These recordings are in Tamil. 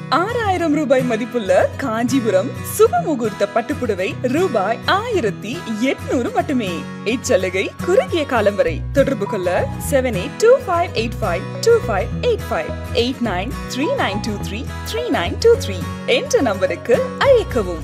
ஆறாயிரம் ரூபாய் மதிப்புள்ள காஞ்சிபுரம் சுபமுகூர்த்த பட்டுப்புடவை ரூபாய் ஆயிரத்தி எட்நூறு மட்டுமே இச்சலுகை குறுகிய காலம் வரை தொடர்பு கொள்ள seven eight two five eight five two five eight five eight nine three nine two three three nine two three என்ற நம்பருக்கு அழைக்கவும்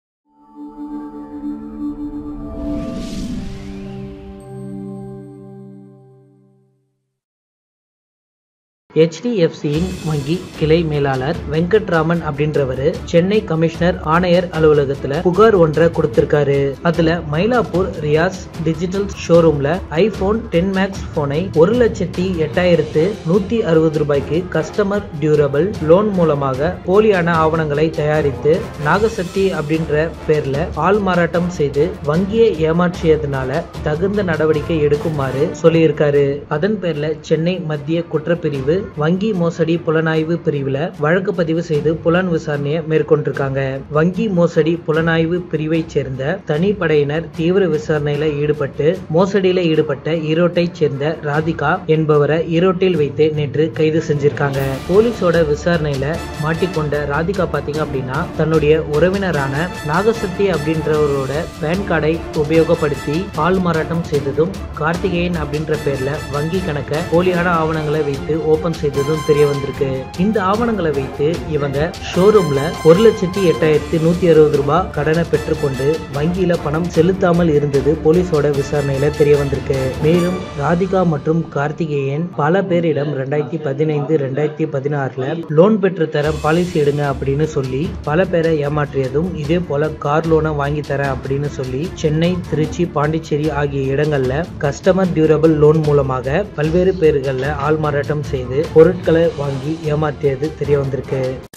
ஹெச்டிஎஃப்சியின் வங்கி கிளை மேலாளர் வெங்கட்ராமன் அப்படின்றவர் சென்னை கமிஷனர் ஆணையர் அலுவலகத்துல புகார் ஒன்றை கொடுத்திருக்காரு அதுல மயிலாப்பூர் ரியாஸ் டிஜிட்டல் ஷோரூம்ல ஐபோன் டென் மேக்ஸ் போனை ஒரு லட்சத்தி எட்டாயிரத்து நூத்தி அறுபது ரூபாய்க்கு கஸ்டமர் டியூரபிள் லோன் மூலமாக போலியான ஆவணங்களை தயாரித்து நாகசக்தி அப்படின்ற பேர்ல ஆள் மாறாட்டம் செய்து வங்கியை ஏமாற்றியதுனால தகுந்த நடவடிக்கை எடுக்குமாறு சொல்லியிருக்காரு அதன் பேர்ல சென்னை மத்திய குற்றப்பிரிவு வங்கி மோசடி புலனாய்வு பிரிவுல வழக்கு பதிவு செய்து புலன் விசாரணையை மேற்கொண்டிருக்காங்க வங்கி மோசடி புலனாய்வு பிரிவை சேர்ந்த தனிப்படையினர் தீவிர விசாரணையில ஈடுபட்டு மோசடியில ஈடுபட்ட ஈரோட்டை சேர்ந்த ராதிகா என்பவரை ஈரோட்டில் வைத்து நேற்று கைது செஞ்சிருக்காங்க போலீஸோட விசாரணையில மாட்டிக்கொண்ட ராதிகா பாத்தீங்க அப்படின்னா தன்னுடைய உறவினரான நாகசக்தி அப்படின்றவரோட பேன் கார்டை உபயோகப்படுத்தி பால் மாறாட்டம் செய்ததும் கார்த்திகேயன் அப்படின்ற பேர்ல வங்கி கணக்க போலியான ஆவணங்களை வைத்து ஓபன் செய்ததும் தெரிய வந்திருக்கு இந்த ஆவணங்களை வைத்து இவங்க ஷோரூம்ல ஒரு லட்சத்தி எட்டாயிரத்தி நூத்தி அறுபது ரூபாய் கடனை பெற்றுக்கொண்டு வங்கியில பணம் செலுத்தாமல் இருந்தது போலீஸோட விசாரணையில தெரிய வந்திருக்கு மேலும் ராதிகா மற்றும் கார்த்திகேயன் பல பேரிடம் ரெண்டாயிரத்தி பதினைந்து ரெண்டாயிரத்தி பதினாறுல லோன் பெற்று தர பாலிசி எடுங்க அப்படின்னு சொல்லி பல பேரை ஏமாற்றியதும் இதே போல கார் லோனை வாங்கி தரேன் அப்படின்னு சொல்லி சென்னை திருச்சி பாண்டிச்சேரி ஆகிய இடங்கள்ல கஸ்டமர் டியூரபிள் லோன் மூலமாக பல்வேறு பேர்கள்ல ஆள் மாறாட்டம் செய்து பொருட்களை வாங்கி ஏமாற்றியது தெரிய வந்திருக்கு